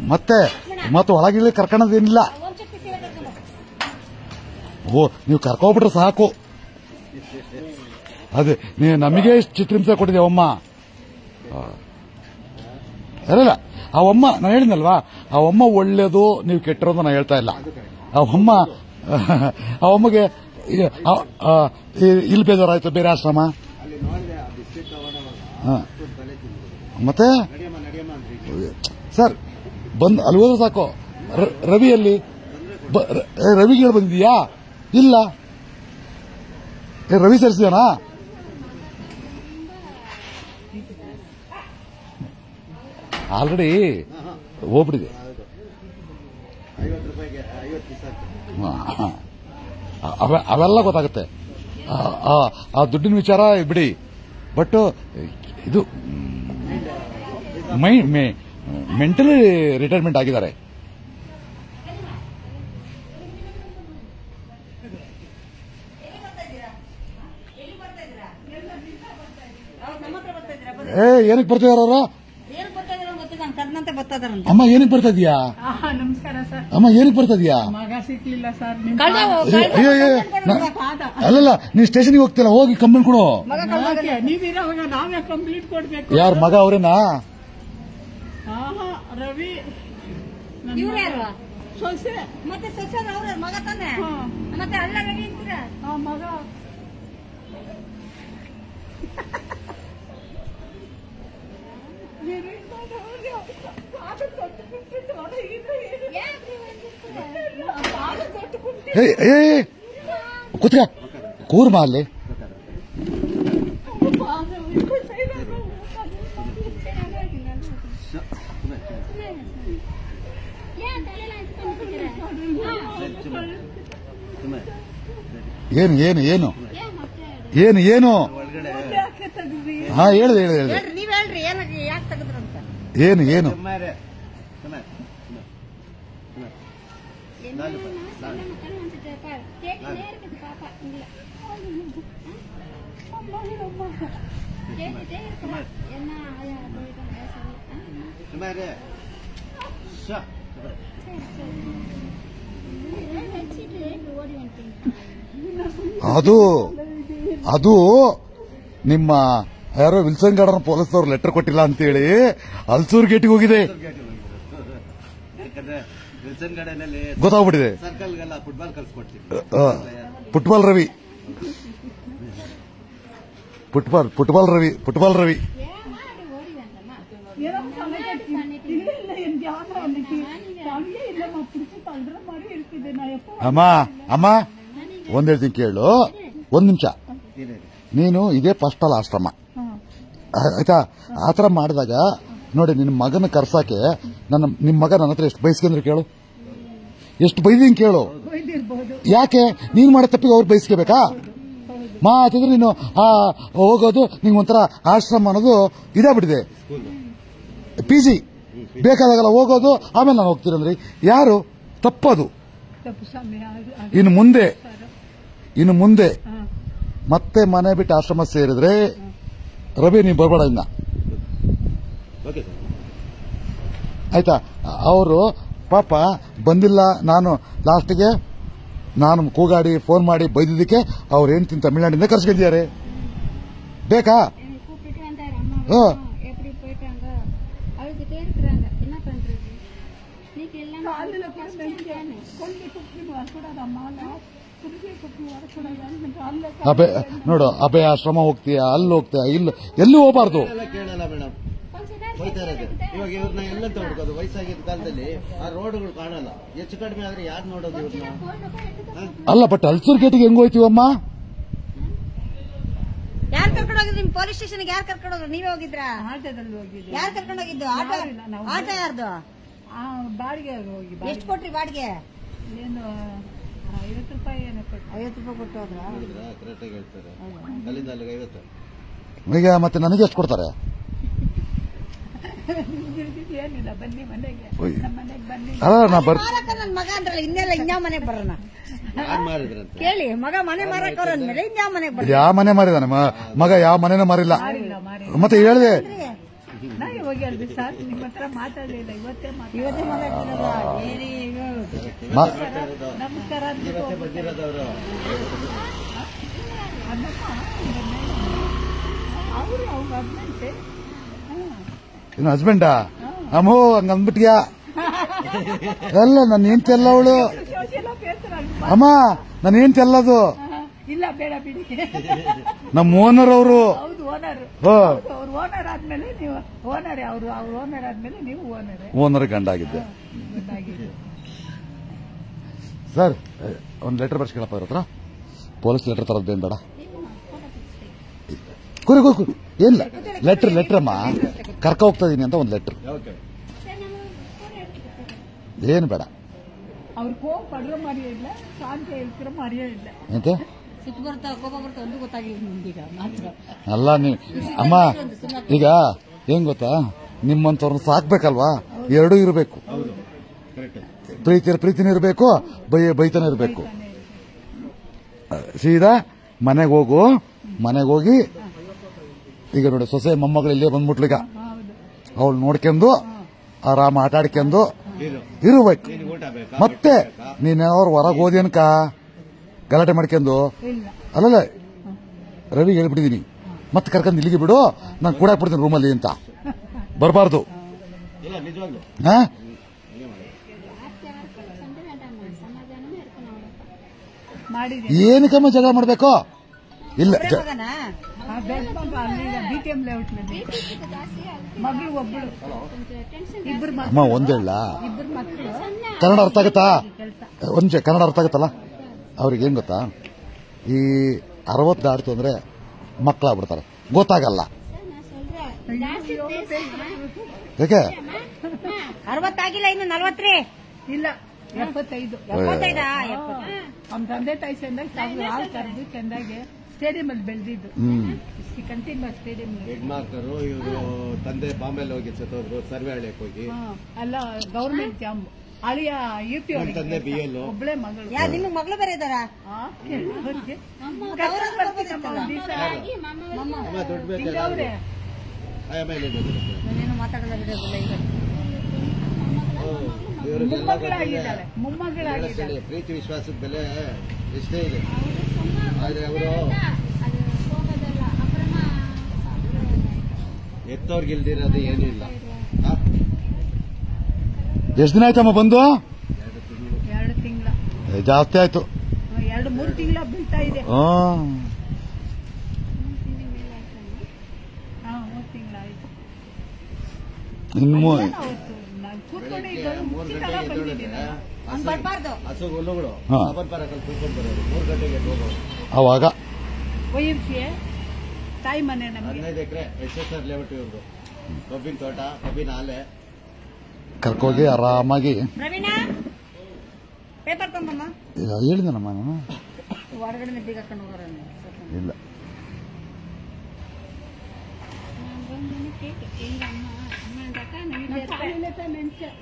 ಮತ್ತೆ ಮತ್ತೆ ಒಳಗಿಳಿ ಕರ್ಕೊಳ್ಳೋದೇನಿಲ್ಲ ಓ ನೀವು ಕರ್ಕೊಬಿಟ್ರೆ ಸಾಕು ಅದೇ ನೀವು ನಮಗೆ ಇಷ್ಟು ಚಿತ್ರಹಿಂಸೆ ಕೊಟ್ಟಿದೆ ಅಮ್ಮ ಅಲ್ಲ ಆ ಅಮ್ಮ ನಾನು ಹೇಳಿದ್ನಲ್ವಾ ಆ ಅಮ್ಮ ಒಳ್ಳೇದು ನೀವು ಕೆಟ್ಟರೋದು ನಾನು ಹೇಳ್ತಾ ಇಲ್ಲ ಆ ಅಮ್ಮ ಆ ಅಮ್ಮಗೆ ಈ- ಆ- ಆ, ಈ- ಇಲ್ಲಿ ಬೇಜಾರಾಯ್ತು ಬೇರೆ ಆಶ್ರಮ ಅಲ್ಲಿ ನೋಡಿದೆ ಆ ಬಿಸ್ಕೆಟ್ ತಗೊಂಡವಾಗ ಹಾ. ತಲೆ ತಿಂದ್ರು ಮತ್ತೆ ನಡಿಯಮ್ಮ ನಡಿಯಮ್ಮ ಅಂದ್ರಿ ಸರ್ ಬಂದ್ ಅಲ್ಲಿ ಹೋದ್ರೆ ಸಾಕು ರ- ರವಿಯಲ್ಲಿ ಬ- ರ- ಏ, ರವಿಗೆ ಹೇಳಿ ಬಂದಿದ್ಯಾ ಇಲ್ಲ ಏ, ರವಿ ಸೇರಿಸಿದಾನಾ ಆಲ್ರೆಡಿ ಹೋಗ್ಬಿಟ್ಟಿದೆ ಐವತ್ತು ರೂಪಾಯಿಗೆ ಐವತ್ತು ಪೀಸ್ ಆಗ್ತದೆ ಹಾ. ಅವೆ- ಅವೆಲ್ಲ ಗೊತ್ತಾಗುತ್ತೆ ಆ- ಆ- ಆ ದುಡ್ಡಿನ ವಿಚಾರ ಬಿಡಿ ಬಟ್ ಇದು ಮೈ ಮೆಂಟಲಿ ರಿಟೈರ್ಮೆಂಟ್ ಆಗಿದ್ದಾರೆ ನಮ್ಮ ಹತ್ರ ಬರ್ತಾ ಇದ್ದೀರಾ? ಬನ್ನಿ. ಏ ಏನಕ್ಕೆ ಬರ್ತಿದಾರ ಅವ್ರು ಏನ್ ಬರ್ತಾ ಇದ್ದೀರಾ ಗೊತ್ತಿಲ್ಲ ನಂಗೆ ಕದ್ನಂತೆ ಬರ್ತಾ ಇದಾರಂತೆ ಅಮ್ಮ ಏನಕ್ಕೆ ಬರ್ತಾ ಇದೀಯಾ ಆಹಾ, ನಮಸ್ಕಾರ ಸರ್ ಅಮ್ಮ ಏನಕ್ಕೆ ಬರ್ತಾ ಇದೀಯಾ ಮಗ ಸಿಕ್ಲಿಲ್ಲ ಸರ್ ನಿಮ್ ಕಳ್ದ ಏ, ಅಯ್ಯೋ ಅಯ್ಯೋ ನಾ- ಅಲ್ಲಲ್ಲ ನೀನ್ ಸ್ಟೇಷನ್ಗೆ ಹೋಗ್ತಿಲ್ಲ ಹೋಗಿ ಕಂಪ್ಲೇಂಟ್ ಕೊಡು ಯಾಕೆ? ನೀವಿರೋವಾಗ ನಾವೇ ಕಂಪ್ಲೀಟ್ ಕೊಡ್ಬೇಕು ಯಾರ ಮಗ ಅವರೇನಾ ಆಹಾ ರವಿ ನನ್ನ ಇವ್ರು ಯಾರು ಸೊಸೆ ಮತ್ತೆ ಸೊಸೆ ಅವ್ರ ಮಗ ತಾನೆ ಹಾ. ಮತ್ತೆ ಅಲ್ಲ ರವಿ ಅಂತೀರಾ ಆ ಮಗ ಏ ಏ ಏ, ಕೂತ್ಕ ಕೂರ್ಮ ಅಲ್ಲಿ ಏನು ಏನು ಏನು ಏನು ಏನು ಒಳಗಡೆ ಹಾ ಹೇಳಿದೆ ಹೇಳಿದೆ ಹೇಳಿದೆ ಹೇಳ್ರಿ ನೀವ್ ಹೇಳ್ರಿ ಏನಕ್ಕೆ ಯಾಕೆ ತೆಗೆದ್ರಂತ ಏನು ಏನು ಸುಮ್ಮಾರೆ ಸುಮ್ಮಾರೆ ಸುಮ್ಮಾರೆ ಶ ಅದು ಅದು ನಿಮ್ಮ ಯಾರೋ ವಿಲ್ಸನ್ ಗಾರ್ಡನ್ ಪೊಲೀಸರು ಲೆಟರ್ ಕೊಟ್ಟಿಲ್ಲ ಅಂತೇಳಿ ಹಲ್ಸೂರ್ ಗೇಟಿಗೆ ಹೋಗಿದೆ ಯಾಕಂದ್ರೆ ವಿಲ್ಸನ್ ಗಾರ್ಡನಲ್ಲಿ ಗೊತ್ತಾಗ್ಬಿಟ್ಟಿದೆ ಸರ್ಕಲ್ಗೆಲ್ಲ ಫುಟ್ಬಾಲ್ ಕಲ್ಸ್ಕೊಡ್ತೀವಿ ಆ, football Ravi football football Ravi football Ravi ಏನೋ ತಲೆ ಕೆಟ್ಟಿ- ಇಲ್ಲ ಇಲ್ಲ எனக்கு யாரும் அன்னைக்கு தலையே இல்லம்மா பிடிச்சி தள்ளுற மாதிரி இருக்குது நான் எப்போ ಅಮ್ಮ ಅಮ್ಮ ಒಂದ್ ಹೇಳ್ತೀನಿ ಕೇಳು ಒಂದ್ ನಿಮಿಷ ನೀನು ಇದೇ ಫಸ್ಟ್ ಅಲ್ಲ ಆಶ್ರಮ ಆ- ಆಯ್ತಾ ಆತರ ಮಾಡಿದಾಗ ನೋಡಿ ನಿನ್ನ ಮಗನ ಕರ್ಸಾಕೆ ನನ್ನ ನಿಮ್ ಮಗ ನನ್ನ ಹತ್ರ ಎಷ್ಟು ಬಯಸ್ಕೊಂಡ್ರೆ ಕೇಳು ಎಷ್ಟು ಬೈದೀನಿ ಕೇಳು ಬೈದಿರ್ಬೋದು ಯಾಕೆ ನೀನ್ ಮಾಡೋ ತಪ್ಪಿಗೆ ಅವ್ರು ಬಯಸ್ಕೋಬೇಕಾ ಮಾತಿದ್ರೆ ನೀನು ಆ ಹೋಗೋದು ನಿಂಗೆ ಒಂಥರ ಆಶ್ರಮ ಅನ್ನೋದು ಇದಾಗ್ಬಿಟ್ಟಿದೆ ಪಿ ಜಿ ಬೇಕಾದಾಗಲ್ಲ ಹೋಗೋದು ಆಮೇಲೆ ನಾನು ಹೋಗ್ತೀರಂದ್ರಿ ಯಾರು ತಪ್ಪದು ತಪ್ಪು ಸ್ವಾಮಿ ಅದು- ಅದು- ಇನ್ನು ಮುಂದೆ ಇನ್ನು ಮುಂದೆ ಹಾ. ಮತ್ತೆ ಮನೆ ಬಿಟ್ಟು ಆಶ್ರಮ ಸೇರಿದ್ರೆ ರವಿ ನೀವು ಬರಬೇಡ ಇನ್ನ ಓಕೆ ಸರ್ ಆಯ್ತಾ ಅವರು ಪಾಪ ಬಂದಿಲ್ಲ ನಾನು ಲಾಸ್ಟ್ಗೆ ನಾನು ಕೂಗಾಡಿ ಫೋನ್ ಮಾಡಿ ಬೈದಿದ್ದಕ್ಕೆ ಅವ್ರು ಹೆಂಡ್ತಿನ ತಮಿಳ್ನಾಡಿಂದ ಕರ್ಸ್ಕೊಂಡಿದ್ದಾರೆ ಬೇಕಾ கூப்பிட்டு வந்தாரு அம்மா ஆ. எப்படி போயிட்டாங்க அழுதுட்டே இருக்கிறாங்க என்ன பண்றது நீங்க எல்லாம் காலையில கூட நினைச்சேன் கொண்டு குப்பி வரக்கூடாதம்மா நான் குருவி குப்பி வரக்கூடாது காலைல ಅಬೆ ನೋಡು ಅಬೆ ಆಶ್ರಮ ಹೋಗ್ತೀಯಾ ಅಲ್ಲಿ ಹೋಗ್ತೀಯಾ ಇಲ್ಲಿ ಎಲ್ಲಿ ಹೋಗಬಾರ್ದು ಎಲ್ಲ ಕೇಳಲ್ಲ ಮೇಡಮ್ கொஞ்ச நேரம் ಹೋಯ್ತಾ ಇರೋದು ಇವಾಗ ಇವ್ರನ್ನ ಎಲ್ಲಂತ ಹುಡುಕೋದು ವಯಸ್ಸಾಗಿದ್ದ ಕಾಲದಲ್ಲಿ ಆ ರೋಡ್ಗಳು ಕಾಣಲ್ಲ ಹೆಚ್ಚು ಕಡಿಮೆ ಆದ್ರೆ ಯಾರು ನೋಡೋದು ಇವ್ರನ್ನ ಅಲ್ಲ ಬಟ್ ಹಲ್ಸೂರ್ ಗೇಟಿಗೆ ಹೆಂಗ್ ಹೋಯ್ತೀವಮ್ಮ ಯಾರು ಕರ್ಕೊಂಡು ಹೋಗಿದ್ರು ನಿಮ್ ಪೊಲೀಸ್ ಸ್ಟೇಷನ್ಗೆ ಯಾರು ಕರ್ಕೊಂಡು ಹೋದ್ರು ನೀವೇ ಹೋಗಿದ್ರಾ ಆಟೋದಲ್ಲಿ ಹೋಗಿದ್ದೆ ಯಾರು ಕರ್ಕೊಂಡು ಹೋಗಿದ್ದು ಆಟೋ ನಾವಿಲ್ಲ, ನಾವು ಆಟೋ ಯಾರ್ದು ಆ ಬಾಡಿಗೆ ಹೋಗಿ ಎಷ್ಟು ಕೊಟ್ರಿ ಬಾಡಿಗೆ ಏನು ಆ, ಐವತ್ತು ರೂಪಾಯಿ ಏನೋ ಕೊಟ್ಟು ಐವತ್ತು ರೂಪಾಯಿ ಕೊಟ್ಟು ಹೋದ್ರ ನೋಡಿದ್ರಾ ಕರೆಕ್ಟಾಗಿ ಹೇಳ್ತಾರೆ ಅಲ್ಲಿಂದ ಅಲ್ಲಿಗೆ ಐವತ್ತು ಈಗ ಮತ್ತೆ ನನಗೆ ಎಷ್ಟು ಕೊಡ್ತಾರೆ ನಿಮ್ಗೆ ಏನಿಲ್ಲ ಬನ್ನಿ ಮನೆಗೆ ಒಯ್. ನಮ್ಮ ಮನೆಗೆ ಬನ್ನಿ ಅಲ್ಲ ನಾ ಬರ್ ಮಾರಕ ನನ್ ಮಗ ಅಂದ್ರಲ್ಲ ಇನ್ನೆಲ್ಲ ಇನ್ಯಾವ ಮನೆಗೆ ಬರೋಣ ಯಾರು ಮಾಡಿದ್ರಂತೆ ಕೇಳಿ ಮಗ ಮನೆ ಮಾರಕ್ ಅವ್ರ ಅಂದ್ಮೇಲೆ ಇನ್ಯಾವ ಮನೆಗೆ ಬರ ಯಾವ ಮನೆ ಮಾರಿದಾನೆ ಮ- ಮಗ ಯಾವ ಮನೆನೂ ಮಾರಿಲ್ಲ ಮಾರಿಲ್ಲ ಮಾರಿ ಮತ್ತೆ ಹೇಳಿದೆ ನಾ ಹೋಗಿ ಅಲ್ರಿ ಸರ್ ನಿಮ್ಮ ಹತ್ರ ಮಾತಾಡಲಿಲ್ಲ ಇವತ್ತೇ ಮಾತಾಡಿ ಇವತ್ತೇ ಮಾತಾಡ್ತಿರೋದು ಏನೇ ಹೇಳೋದು ಮಾ- ನಮಸ್ಕಾರ ಅಂದ್ಬಿಟ್ಟು ಇವತ್ತೇ ಬಂದಿರೋದವರು ಅನ್ನಮ್ಮ ಅವರು ಅವ್ರ ಹಸ್ಬೆಂಡ್ ಇನ್ನು ಹಸ್ಬೆಂಡಾ ಅಮ್ಮೋ ಹಂಗ ಅಂದ್ಬಿಟ್ಯಾ ಅಲ್ಲ ನನ್ನ ಹೆಂಡ್ತಿ ಅಲ್ಲ ಅವಳು ಎಲ್ಲ ಬೇಸರ ಅಮ್ಮ ನನ್ನ ಹೆಂಡ್ತಿ ಅಲ್ಲದು ಇಲ್ಲ ಬೇಡ ಬಿಡಿ ನಮ್ಮ ಓನರ್ ಅವರು ಹೌದು ಓನರ್ ಓ ಅವ್ರು ಓನರ್ ಆದ್ಮೇಲೆ ನೀವು ಓನರೇ ಅವರು ಅವ್ರು ಓನರ್ ಆದ್ಮೇಲೆ ನೀವು ಓನರೇ ಓನರ್ ಗಂಡ ಆಗಿದ್ದೆ ಸರ್ ಒಂದು ಲೆಟರ್ ಬರ್ಸ್ಕೊಳಪ್ಪ ಅವ್ರ ಹತ್ರ ಪೊಲೀಸ್ ಲೆಟರ್ ತರದ್ದೇನು ಬೇಡ ಕುರಿ ಕುರಿ ಕುರಿ ಏನಿಲ್ಲ ಲೆಟ್ರ್ ಲೆಟ್ರ್ ಅಮ್ಮ ಕರ್ಕ ಹೋಗ್ತಾ ಇದೀನಿ ಅಂತ ಒಂದು ಲೆಟ್ರ್ ಓಕೆ ಏನು ಬೇಡ ಅವ್ರು ಕೋಪ ಪಡ್ರ ಮರಿಯೇ ಇಲ್ಲ ಶಾಂತಿ ಹೇಳ್ತಿರೋ ಮರಿಯೇ ಇಲ್ಲ ಎಂತೆ ಸಿಟ್ಟು ಬರ್ತಾ ಕೋಪ ಬರ್ತಾ ಒಂದು ಗೊತ್ತಾಗಿಲ್ಲ ನಿಮ್ಗೀಗ ಮಾತ್ರ ಅಲ್ಲ ನೀ ಅಮ್ಮ ಈಗ ಏನ್ ಗೊತ್ತಾ ನಿಮ್ಮಂತವ್ರನ್ನ ಸಾಕ್ಬೇಕಲ್ವಾ ಎರಡೂ ಇರಬೇಕು ಹೌದು ಕರೆಕ್ಟ್ ಪ್ರೀತಿ ಪ್ರೀತಿನೂ ಇರಬೇಕು ಬೈ ಬೈತಾನೆ ಇರಬೇಕು ಸೀದಾ ಮನೆಗೆ ಹೋಗು ಮನೆಗೆ ಹೋಗಿ ಈಗ ನೋಡಿ ಸೊಸೆ ಮೊಮ್ಮಗಳು ಇಲ್ಲೇ ಬಂದ್ಬಿಟ್ಲು ಈಗ ಹೌದು ಅವಳು ನೋಡ್ಕೊಂಡು ಆರಾಮ ಆಟ ಆಡ್ಕೊಂಡು ಇರು ಇರಬೇಕು ನಿನಗೆ ಊಟ ಬೇಕಾ ಮತ್ತೆ ನೀನೇನಾದ್ರು ಹೊರಗೆ ಹೋದಿ ಅನ್ಕ ಗಲಾಟೆ ಮಾಡ್ಕೊಂಡು ಇಲ್ಲ ಅಲ್ಲಲ್ಲ ರವಿಗೆ ಹೇಳ್ಬಿಟ್ಟಿದೀನಿ ಮತ್ತೆ ಕರ್ಕೊಂಡು ಇಲ್ಲಿಗೆ ಬಿಡು ನಾನು ಕೂಡ ಬಿಡ್ತೀನಿ ರೂಮಲ್ಲಿ ಅಂತ ಬರಬಾರ್ದು ಇಲ್ಲ ನಿಜವಾಗ್ಲು ಹಾ ಸಮಾಧಾನமே இருக்கணும் அவ்வளவுதான் ಮಾಡಿದೆ ಏನಕ್ಕಮ್ಮ ಜಗಳ ಮಾಡ್ಬೇಕು ಇಲ್ಲ ಜ- ಮಗನ ಆ ದೊಡ್ಡ ಮಗ ಅಲ್ಲಿ ಬಿ ಟಿ ಎಂ ಲೇಔಟ್ನಲ್ಲಿ ಮಗಳು ಒಬ್ಬಳು கொஞ்சம் டென்ஷன் ಇಬ್ಬರು ಮಕ್ಕಳು ಅಮ್ಮ ಒಂದೇಳ ಇಬ್ಬರು ಮಕ್ಕಳು ಕನ್ನಡ ಅರ್ಥ ಆಗತ್ತಾ ಕೆಲಸ ಒಂದ್ ನಿಮಿಷ ಕನ್ನಡ ಅರ್ಥ ಆಗತ್ತಲ್ಲ ಅವ್ರಿಗೆ ಏನ್ ಗೊತ್ತಾ ಈ ಅರವತ್ತು ದಾಟ್ತು ಅಂದ್ರೆ ಮಕ್ಕಳಾಗ್ಬಿಡ್ತಾರೆ ಗೊತ್ತಾಗಲ್ಲ சார் நான் சொல்றேன் ஜாஸ்தி பேசுறேன் ಯಾಕೆ ಅರವತ್ತಾಗಿಲ್ಲ ಇನ್ನು ನಲ್ವತ್ತ್ರಿ ಇಲ್ಲ ಎಪ್ಪತ್ತೈದು ಎಪ್ಪತ್ತೈದಾ ಎಪ್ಪತ್ತು ಅವ್ನ ತಂದೆ ತಾಯಿ ಚಂದಾಗಿ ತಾವು ಹಾಲು ಕರೆದು ಚಂದಾಗಿ ಸ್ಟೇಡಿಯಂ ಅಲ್ಲಿ ಬೆಳೆದಿದ್ದು ಹ್ಮ್ ಕಂಟಿನ್ಯೂ ಸ್ಟೇಡಿಯಂ ಹೆಡ್ ಮಾರ್ಕರು ಇವರು ತಂದೆ ಬಾಂಬೆಲ್ ಹೋಗಿ ಸತ್ತೋದ್ರು ಸರ್ವೆ ಹಳ್ಳಿಗೆ ಹೋಗಿ ಅಲ್ಲ ಗೌರ್ಮೆಂಟ್ ಜಾಬ್ ಅಳಿಯ ಯು ಪಿ ನಮ್ ತಂದೆ ಬಿ ಎಲ್ ಒಬ್ಳೆ ಮಗಳು ಯಾ ನಿಮ್ಗೆ ಮಗಳು ಬೇರೆ ಇದ್ದಾರ ಆ, ಅವ್ರಿಗೆ ಗೌರವ ಬರ್ತೀನಮ್ಮ ಒಂದ್ ದಿವ್ಸ. ಅಮ್ಮ ದುಡ್ಡು ಬೇಕಲ್ಲ ತಿಂಗವ್ರೆ. ಆಮೇಲೆ ನಾನೇನು ಮಾತಾಡಲ್ಲ ಬಿಡೋದಿಲ್ಲ ಈಗ ಇವರಿಗೆಲ್ಲ ಮೊಮ್ಮಗಳಾಗಿದ್ದಾಳೆ ಮೊಮ್ಮಗಳಾಗಿದ್ದಾಳೆ ಪ್ರೀತಿ ವಿಶ್ವಾಸದ ಬೆಲೆ ಎಷ್ಟೇ ಇದೆ ಆದ್ರೆ ಅವರು அது போகதில்ல அப்புறமா ಎತ್ತವ್ರಿಗೆ ಇಲ್ದಿರೋದು ಏನೂ ಇಲ್ಲ ಆ? ಎಷ್ಟ್ ದಿನ ಆಯ್ತಮ್ಮ ಬಂದು ಎರಡು ತಿಂಗಳ ಏ, ಜಾಸ್ತಿ ಆಯ್ತು ಎರಡು ಮೂರು ತಿಂಗಳ ಬೀಳ್ತಾ ಇದೆ ಹ್ಮ್ ಹಾ ಮೂರು ತಿಂಗಳಾಯ್ತು ಇನ್ನು ಮೂ- ಅವತ್ತು ನಾನು ಕೂತ್ಕೊಂಡು ಈಗ ಮೂರು ಮುಚ್ಚಿ ಗಂಟೆಗೆ ತರ ಬಂದಿದ್ದೀನಿ ಎದ್ದೊಳಗೆ ಹಂಗ್ ಬರ್ಬಾರ್ದು ಹಸು ಹುಲ್ಲುಗಳು ಹಾ. ಸಾಬರ್ ಪಾರಕಲ್ಲಿ ಕೂತ್ಕೊಂಡು ಬರೋರು ಮೂರು ಗಂಟೆಗೆ ಎದ್ದು ಹೋಗೋರು ಅವಾಗ ವೈ ಎಂ ಸಿ ತಾಯಿ ಮನೆ ನಮಗೆ ಹದಿನೈದು ಎಕರೆ ಎಸ್ ಎಸ್ ಆರ್ ಲೇಔಟ್ ಇವ್ರದ್ದು ಕಬ್ಬಿನ ತೋಟ ಕಬ್ಬಿನ ಆಲೆ ಕರ್ಕೋಗಿ ಆರಾಮಾಗಿ ಪ್ರವೀಣ ಪೇಪರ್ ತಂಬಮ್ಮ ಈಗ ಹೇಳಿದನಮ್ಮ ನಾನು ಹೊರಗಡೆ ಬೀಗ ಹಾಕೊಂಡು ಹೋಗೋರ ಇಲ್ಲ நான் வந்து கேட்டு எங்க அம்மா அம்மா அந்த அக்கா நான் வீட்டுல இருக்கேன்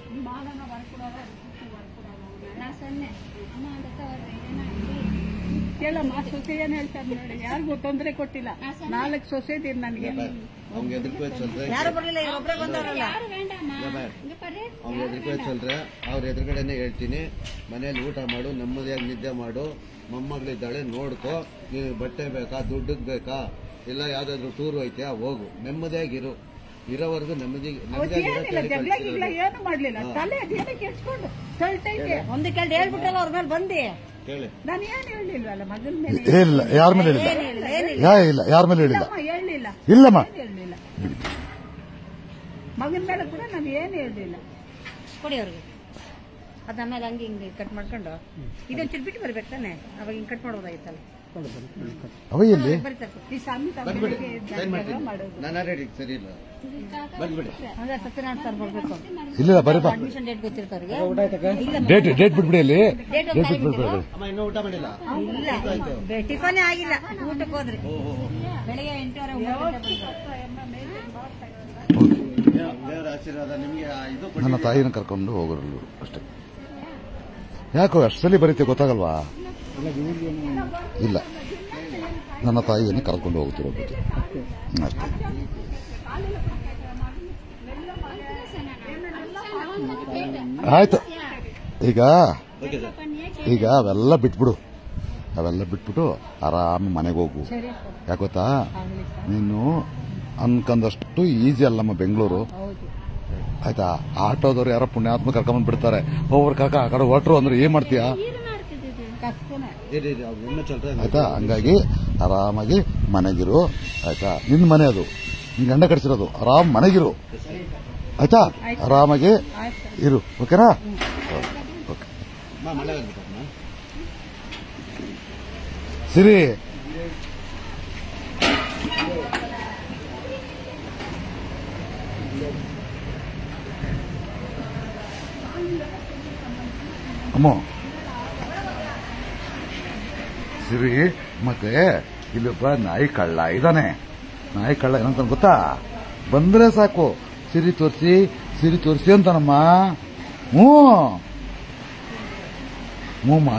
நான் சொன்னேன் அம்மா அந்த அக்கா வர்றேன் ஏன்னா ಕೇಳಮ್ಮ ಸೊಸೆ ಏನ್ ಹೇಳ್ತಾರೆ ನೋಡಿ ಯಾರಿಗೂ ತೊಂದರೆ ಕೊಟ್ಟಿಲ್ಲ ನಾಲ್ಕು ಸೊಸೆದಿರ್ ನನಗೆ அவங்க எதிர்ப்பு சொல்றேன் ಯಾರು ಬರ್ಲಿಲ್ಲ ಈಗ ಒಬ್ಬರೇ ಬಂದವರಲ್ಲ யாரு வேண்டாமா இங்க பாரு ಅವ್ರ ಎದುರುಗಡೆ சொல்றே ಅವ್ರ ಎದುರುಗಡೆನೆ ಹೇಳ್ತೀನಿ ಮನೇಲಿ ಊಟ ಮಾಡು ನೆಮ್ಮದಿಯಾಗಿ ನಿದ್ದೆ ಮಾಡು ಮೊಮ್ಮಗಳಿದ್ದಾಳೆ ನೋಡ್ಕೋ ನೀನು ಬಟ್ಟೆ ಬೇಕಾ ದುಡ್ಡಿಗೆ ಬೇಕಾ ಇಲ್ಲ ಯಾವ್ದಾದ್ರು ಟೂರ್ ಐತ್ಯಾ ಹೋಗು ನೆಮ್ಮದಿಯಾಗಿರು ಇರೋವರೆಗೂ ನೆಮ್ಮದಿ ಅವತ್ತು ನೆಮ್ಮದಿಯಾಗಿರೋ ಏನಿಲ್ಲ ಜಗಳ ಗಿಗ್ಲ ಏನು ಮಾಡ್ಲಿಲ್ಲ ತಲೆ ಅದೇನಕ್ಕೆ ಕೆಡ್ಸ್ಕೊಂಡು ತಳ್ತೈತೆ ಒಂದು ಕೇಳಿ ಹೇಳ್ಬಿಟ್ಟಲ್ಲ ಅವ್ರ ಮೇಲೆ ಬಂದಿ ಕೇಳಿ ನಾನು ಏನು ಹೇಳಿಲ್ವಲ್ಲ ಮಗನ ಮೇಲೆ ಇಲ್ಲ ಯಾರ ಮೇಲೆ ಹೇಳಿಲ್ಲ ಏನಿಲ್ಲ ಏನಿಲ್ಲ ಯಾ ಇಲ್ಲ ಯಾರ ಮೇಲೆ ಹೇಳಿಲ್ಲ ಅಮ್ಮ ಹೇಳಿಲ್ಲ ಇಲ್ಲಮ್ಮ ಏನ್ ಹೇಳಿಲ್ಲ ಮಗನ ಮೇಲೆ ಕೂಡ ನಾನು ಏನು ಹೇಳಿಲ್ಲ ಕೊಡಿ ಅವ್ರಿಗೆ ಅದ ಆಮೇಲೆ ಹಂಗೆ ಹಿಂಗೆ ಕಟ್ ಮಾಡ್ಕೊಂಡು ಇದೊಂಚೂರು ಬಿಟ್ಟು ಬರ್ಬೇಕು ತಾನೆ ಅವಾಗ ಹಿಂಗೆ ಕಟ್ ಮಾಡ್ಬೋದಾಗಿತ್ತಲ್ಲ ಅವೈಯಲ್ಲಿ ಬರೀತಾರೆ ಈ ಸ್ವಾಮಿ ಬಂದ್ಬಿಡಿ ತಮ್ಮನಿಗೆ ಸೈನ್ ಮಾಡ್ತೀನಿ ಮಾಡೋದು ನಾನು ರೆಡಿ ಸರಿ ಇಲ್ಲ ಬಂದ್ಬಿಡಿ ಹಂಗ ಸತ್ಯನಾರಾಯಣ ಸರ್ ಬರ್ಬೇಕು ಇಲ್ಲ ಬರೀ ಬಾ ಅಡ್ಮಿಷನ್ ಡೇಟ್ ಗೊತ್ತಿರ್ತವ್ರಿಗೆ ಇಲ್ಲ ಡೇಟ್ ಡೇಟ್ ಬಿಟ್ಬಿಡಿ ಅಲ್ಲಿ ಡೇಟ್ ಡೇಟ್ ಬಿಟ್ಬಿಡ್ಬೇಡಿ ಅಮ್ಮ ಇನ್ನೂ ಊಟ ಮಾಡಿಲ್ಲ ಇಲ್ಲ ಬೆ- ಟಿಫನೇ ಆಗಿಲ್ಲ ಊಟಕ್ಕೆ ಹೋದ್ರಿ ಓಹೋ ಬೆಳಿಗ್ಗೆ ಎಂಟೂವರೆ ಒಂಬತ್ತು ಗಂಟೆ ದೇವರ ಆಶೀರ್ವಾದ ನಿಮ್ಗೆ ಆ ಇದು ಕೊಡಿ. ನನ್ನ ತಾಯಿನ ಕರ್ಕೊಂಡು ಹೋಗೋರು ಅಷ್ಟೇ ಯಾಕೋ ಅಷ್ಟು ಸಲ ಬರೀತೆ ಗೊತ್ತಾಗಲ್ವಾ ಇಲ್ಲ ನನ್ನ ತಾಯಿಯನ್ನು ಕರ್ಕೊಂಡು ಹೋಗ್ತಿರೋ ಅಷ್ಟೇ ಆಯ್ತು ಈಗ ಓಕೆ ಸರ್ ಈಗ ಅವೆಲ್ಲ ಬಿಟ್ಬಿಡು ಅವೆಲ್ಲ ಬಿಟ್ಬಿಟ್ಟು ಆರಾಮ ಮನೆಗೆ ಹೋಗು ಯಾಕೆ ಗೊತ್ತಾ ನೀನು ಅನ್ಕೊಂಡಷ್ಟು ಈಸಿ ಅಲ್ಲಮ್ಮ ಬೆಂಗಳೂರು ಆಯ್ತಾ ಆಟೋದವ್ರು ಯಾರೋ ಪುಣ್ಯಾತ್ಮ ಕರ್ಕೊಂಡ್ ಬಿಡ್ತಾರೆ ಒಬ್ಬರು ಕಾಕ ಆ ಕಡೆ ಹೊಟ್ರು ಅಂದ್ರೆ ಏನ್ ಮಾಡ್ತೀಯಾ ಇರಿ ಇರಿ ಅವ್ರು ಇನ್ನೂ ಚಲ್ತಾರೆ ಆಯ್ತಾ ಹಂಗಾಗಿ ಆರಾಮಾಗಿ ಮನೆಗಿರು ಆಯ್ತಾ ನಿನ್ ಮನೆ ಅದು ನಿನ್ ಗಂಡ ಕಟ್ಸಿರೋದು ಆರಾಮ್ ಮನೆಗಿರು ಆಯ್ತಾ ಆರಾಮಾಗಿ ಇರು ಓಕೆನಾ ಓಕೆ ಮಾ ಮಳೆ ಆಗ್ಬಿಟ್ಟಮ್ಮ ಸಿರಿ ಅಮ್ಮ ಸಿರಿ ಮತ್ತೆ ಇಲ್ಲೊಬ್ಬ ನಾಯಿ ಕಳ್ಳ ಇದ್ದಾನೆ ನಾಯಿ ಕಳ್ಳ ಏನಂತ ಗೊತ್ತಾ ಬಂದ್ರೆ ಸಾಕು ಸಿರಿ ತೋರಿಸಿ ಸಿರಿ ತೋರಿಸಿ ಅಂತಾನಮ್ಮ ಹ್ಞೂ ಹ್ಞೂಮ್ಮ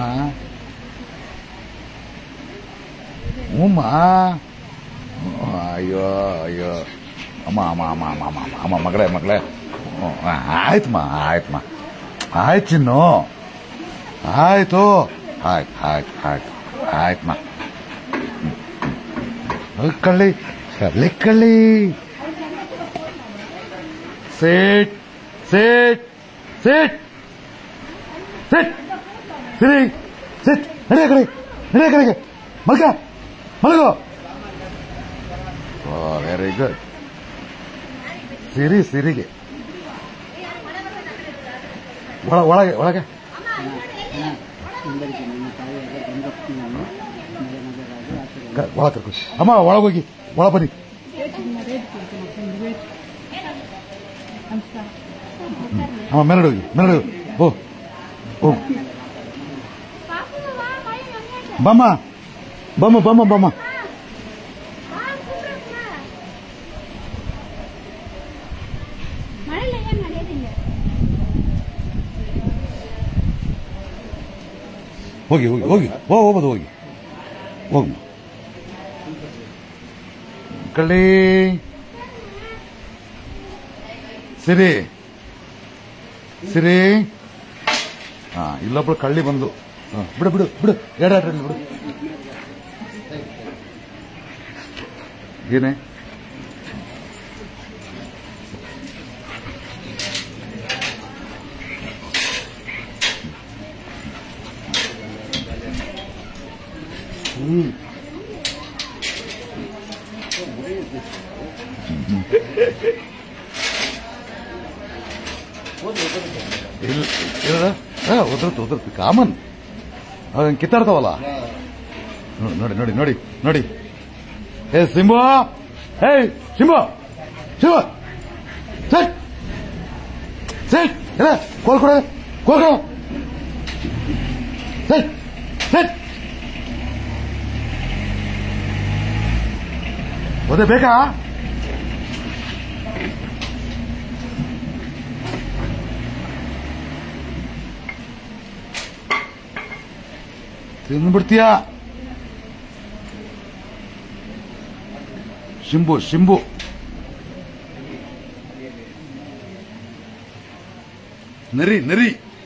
ಹ್ಞೂಮ್ಮ ಅಯ್ಯೋ ಅಯ್ಯೋ ಅಮ್ಮ ಅಮ್ಮ ಅಮ್ಮ ಅಮ್ಮ ಅಮ್ಮ ಅಮ್ಮ ಅಮ್ಮ ಮಗಳೇ ಮಗಳೇ ಹ್ಞೂ, ಆಯ್ತಮ್ಮ ಆಯ್ತಮ್ಮ ಆಯ್ತು ಚಿನ್ನು ಆಯ್ತು ಆಯ್ತು ಆಯ್ತು ಆಯ್ತು ಆಯ್ತಮ್ಮ ಕಳ್ಳಿ ಕಳ್ಳಿ ಕಳ್ಳಿ ಸೇಟ್ ಸೇಟ್ ಸೇಟ್ ಸೇಟ್ ಸಿರಿ ಸಿಟ್ ನಡಿಯ ಕಡೆ ನಡಿಯ ಕಡೆಗೆ ಮಲ್ಕ ಮಲಗು ವೆರಿ ಗುಡ್ ಸಿರಿ ಸಿರಿಗೆ ಒಳ ಒಳಗೆ ಒಳಗೆ ಕ- ಒಳ ಕರ್ಕೊ ಅಮ್ಮ ಒಳಗೋಗಿ ಒಳ ಬನ್ನಿ ಅಮ್ಮ ಮೇಲ್ಗಡೆ ಹೋಗಿ ಮೇಲ್ಗಡೆ ಹೋಗಿ. ಓ ಓ ಬಮ್ಮ ಬಮ್ಮ ಬಮ್ಮ ಬಮ್ಮ மழையில ஏன் நடையறீங்க ಹೋಗಿ ಹೋಗಿ ಹೋಗಿ ಹೋ ಹೋಗ್ಬೋದು ಹೋಗಿ ಹೋಗಿ ಕಳ್ಳಿ ಸಿರಿ ಸಿರಿ ಹಾ ಇಲ್ಲೊಬ್ಳು ಕಳ್ಳಿ ಬಂದು ಹಾ, ಬಿಡು ಬಿಡು ಬಿಡು ಎಡಾಡ್ರಲ್ಲಿ ಬಿಡು ಏನೇ ಇಲ್ಲ ಇಲ್ಲ ಉದ್ರತ್ತು ಉದ್ರತ್ತು ಕಾಮನ್ ಅದನ್ನ ಕಿತ್ತಾಡ್ತಾವಲ್ಲ ನೋಡಿ ನೋಡಿ ನೋಡಿ ನೋಡಿ ನೋಡಿ ಏ ಸಿಂಬು ಏಯ್ ಸಿಂಬು ಶಿವ ಸೆಟ್ ಸೆಟ್ ಇಲ್ಲ ಕೋಲ್ ಕೊಡ ಕೋಲ್ ಕೊಡ ಸೆಟ್ ಸೆಟ್ ಓದೇ ಬೇಕಾ ತಿಂದ್ಬಿಡ್ತೀಯ ಶಿಂಬು ಶಿಂಬು ನರಿ ನರಿ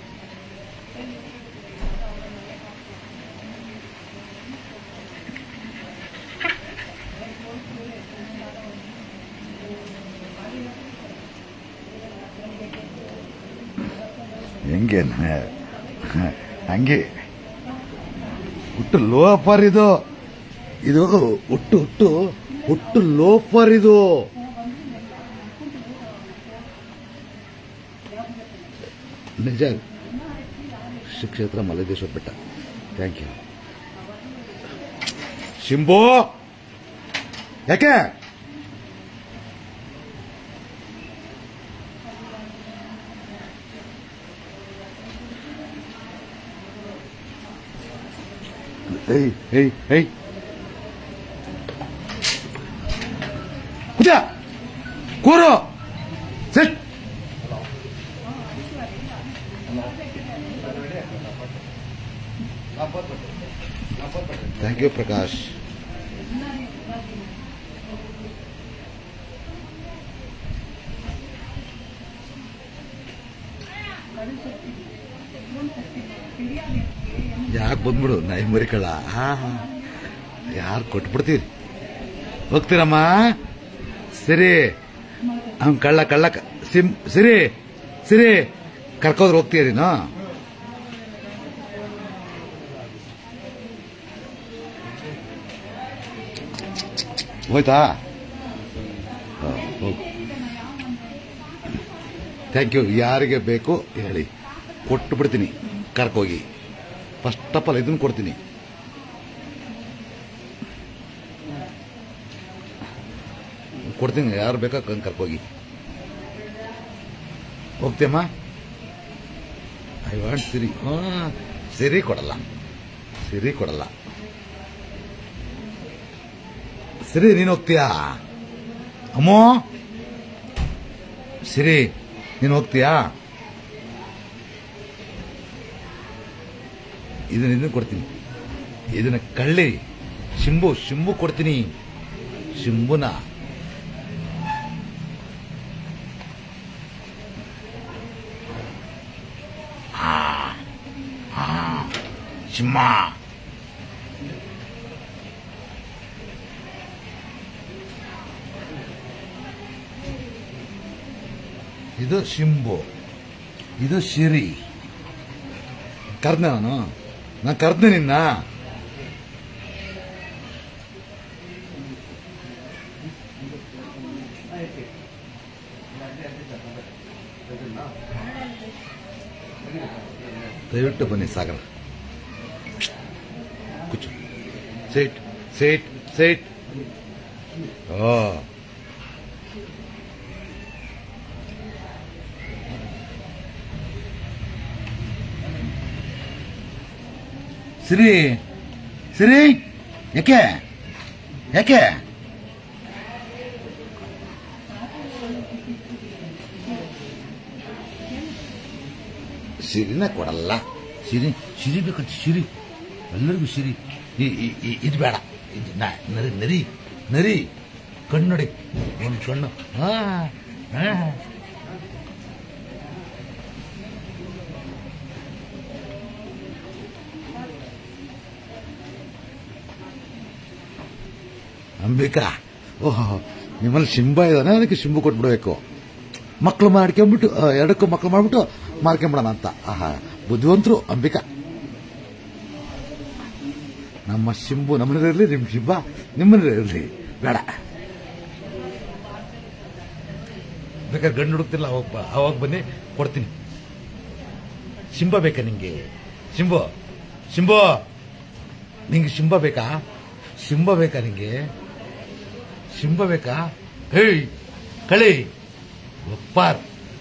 ಹೆಂಗೆ ನ- ಹಂಗೆ ಹುಟ್ಟು ಲೋಫರ್ ಇದು ಇದು ಹುಟ್ಟು ಹುಟ್ಟು ಹುಟ್ಟು ಲೋಫರ್ ಇದು ನಿಜ ಶ್ರೀ ಕ್ಷೇತ್ರ ಮಲದೇಶ್ವರ ಬೆಟ್ಟ ಥ್ಯಾಂಕ್ ಯು ಶಿಂಬು ಯಾಕೆ ಏಯ್ ಏಯ್ ಏಯ್ ಕುದ ಕೂರು ಸಿಟ್ ಥ್ಯಾಂಕ್ ಯು ಪ್ರಕಾಶ್ ಯಾಕೆ ಬಂದ್ಬಿಡು ನಾಯಿ ಮರಿಕಳ ಯಾರು ಕೊಟ್ಬಿಡ್ತೀರಿ ಹೋಗ್ತೀರಮ್ಮ ಸರಿ ಅವ್ನ್ ಕಳ್ಳ ಕಳ್ಳ ಕ- ಸಿಮ್ ಸಿರಿ ಸಿರಿ ಕರ್ಕೋದ್ರೆ ಹೋಗ್ತೀರಿನೋ ಹೋಯ್ತಾ ಥ್ಯಾಂಕ್ ಯು ಯಾರಿಗೆ ಬೇಕು ಹೇಳಿ ಕೊಟ್ಟು ಬಿಡ್ತೀನಿ ಕರ್ಕೋಗಿ ಫಸ್ಟ್ ಆಫ್ ಆಲ್ ಇದನ್ನು ಕೊಡ್ತೀನಿ ಕೊಡ್ತೀನಿ ಯಾರು ಬೇಕಾ ಕಣ್ ಕರ್ಕೋಗಿ ಹೋಗ್ತೀಯಮ್ಮ ಐ ವಾಂಟ್ ಸಿರಿ ಹಾಂ ಸಿರಿ ಕೊಡಲ್ಲ ಸಿರಿ ಕೊಡಲ್ಲ ಸಿರಿ ನೀನು ಹೋಗ್ತೀಯಾ ಅಮ್ಮೋ ಸಿರಿ ನೀನು ಹೋಗ್ತೀಯಾ ಇದನ್ನ ಇದನ್ನ ಕೊಡ್ತೀನಿ ಇದನ್ನ ಕಳ್ಳಿ ಶಿಂಬು ಶಿಂಬು ಕೊಡ್ತೀನಿ ಶಿಂಬುನ ಆ, ಆ, ಶಿಮ್ಮ ಇದು ಶಿಂಬು ಇದು ಶಿರಿ ಕರ್ದೆ ನಾನು ನಾನು ಕರ್ದೆ ನಿನ್ನ ದಯವಿಟ್ಟು ಬನ್ನಿ ಸಾಗರ ಕುಚ್ಚು ಸೇಟ್ ಸೇಟ್ ಸೇಟ್ ಓ ಸಿರಿ ಸಿರಿ ಯಾಕೆ ಯಾಕೆ ಸಿರಿನ ಕೊಡಲ್ಲ ಸಿರಿ ಸಿರಿ ಬೇಕಂತ ಸಿರಿ ಎಲ್ಲರಿಗೂ ಸಿರಿ ಈ- ಈ- ಈ- ಇದು ಬೇಡ ಇದು ನ- ನರಿ ನರಿ ನರಿ ಕಣ್ಣು ನೋಡಿ ಒಂದು ಕಣ್ಣು ಹಾ ಹಾ ಅಂಬಿಕಾ ಓಹ್ ನಿಮ್ಮಲ್ಲಿ ಶಿಂಬ ಇದಾನೆ ಅದಕ್ಕೆ ಶಿಂಬು ಕೊಟ್ಬಿಡ್ಬೇಕು ಮಕ್ಕಳು ಮಾಡ್ಕೊಂಬಿಟ್ಟು ಆ, ಎರಡಕ್ಕೂ ಮಕ್ಕಳು ಮಾಡ್ಬಿಟ್ಟು ಮಾಡ್ಕೊಂಬಿಡೋಣ ಅಂತ ಆಹಾ ಬುದ್ಧಿವಂತರು ಅಂಬಿಕಾ ನಮ್ಮ ಶಿಂಬು ನಮ್ಮನೇಲಿ ಇರಲಿ ನಿಮ್ಮ ಶಿಂಬ ನಿಮ್ಮನೇಲಿ ಇರಲಿ ಬೇಡ ಬೇಕಾದ್ರೆ ಗಂಡು ಹುಡುಕ್ತಿಲ್ಲ ಅವಾಗ ಬಾ- ಅವಾಗ ಬನ್ನಿ ಕೊಡ್ತೀನಿ ಶಿಂಬ ಬೇಕಾ ನಿಂಗೆ ಶಿಂಬು ಶಿಂಬು ನಿಂಗೆ ಶಿಂಬ ಬೇಕಾ ಶಿಂಬ ಬೇಕಾ ನಿಂಗೆ ಶಿಂಬ ಬೇಕಾ ಹೇಯ್ ಕಳಿ ಒಪ್ಪಾರ್